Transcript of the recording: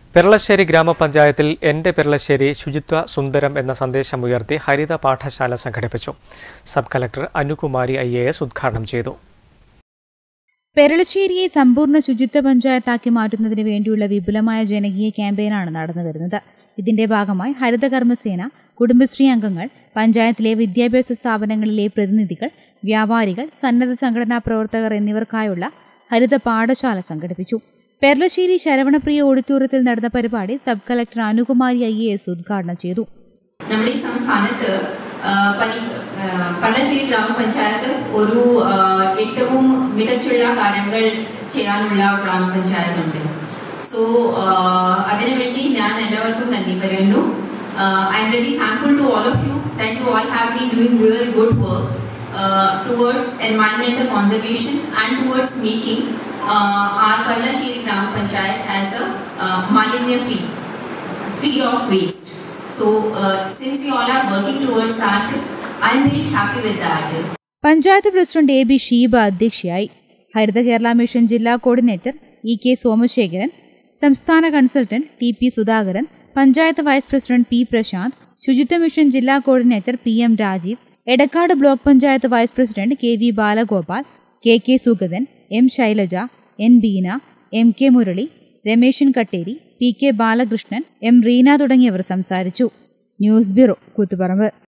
പെരളശ്ശേരി ഗ്രാമപഞ്ചായത്തിൽ എൻ്റെ പെരളശ്ശേരി ശുചിത്വ സുന്ദരം എന്ന സന്ദേശമുയർത്തി ഹരിത പാഠശാല സംഘടിപ്പിച്ചു sub collector Anukumari I A S ഉദ്ഘാടനം ചെയ്തു പെരളശ്ശേരിയെ സമ്പൂർണ്ണ ശുചിത്വ പഞ്ചായത്താക്കി മാറ്റുന്നതിന് വേണ്ടിയുള്ള വിപുലമായ ജനകീയ ക്യാമ്പയിനാണ് നടന്നു വരുന്നത് ഇതിന്റെ ഭാഗമായി ഹരിതകർമ്മസേന കുടുംബശ്രീ അംഗങ്ങൾ പഞ്ചായത്തിലെ വിദ്യാഭ്യാസ സ്ഥാപനങ്ങളിലെ പ്രതിനിധികൾ വ്യാപാരികൾ സന്നദ്ധ സംഘടനാ പ്രവർത്തകർ എന്നിവർക്കായുള്ള ഹരിത പാഠശാല സംഘടിപ്പിച്ചു പെരളശ്ശേരി ശരവണപ്രിയ ഓഡിറ്റോറിയത്തിൽ നടന്ന പരിപാടി sub collector Anukumari I A S ഉദ്ഘാടനം ചെയ്തു നമ്മുടെ ഈ സംസ്ഥാനത്ത് ആ, പനി ആ, പല്ലശ്ശേരി ഗ്രാമപഞ്ചായത്ത് ഒരു ആ, ഏറ്റവും മികച്ചുള്ള കാര്യങ്ങൾ ചെയ്യാനുള്ള ഗ്രാമപഞ്ചായത്തുണ്ട് സോ അതിനുവേണ്ടി ഞാൻ എല്ലാവർക്കും നന്ദി പറയുന്നു I am very thankful to all of you that you all have been doing real good work towards എൻവയൺമെന്റൽ conservation and towards making our Pallassery grama panchayat as a മാലിന്യ free free of waste. So, uh, since we all are working towards that, I'm very happy with that. Panchayat president A B Sheeba അധ്യക്ഷയായി Haritha Kerala mission ജില്ലാ coordinator E K Somasekharan സംസ്ഥാന consultant T P Sudhakaran panchayat vice president P Prashanth Suchitwa mission ജില്ലാ coordinator P M Rajeev Edakkad block panchayat vice president K V Balagopal K K Sugathan M Shailaja N Beena M K Murali Rameshan Katteri P K Balakrishnan M Reena തുടങ്ങിയവർ സംസാരിച്ചു news bureau Koothuparamba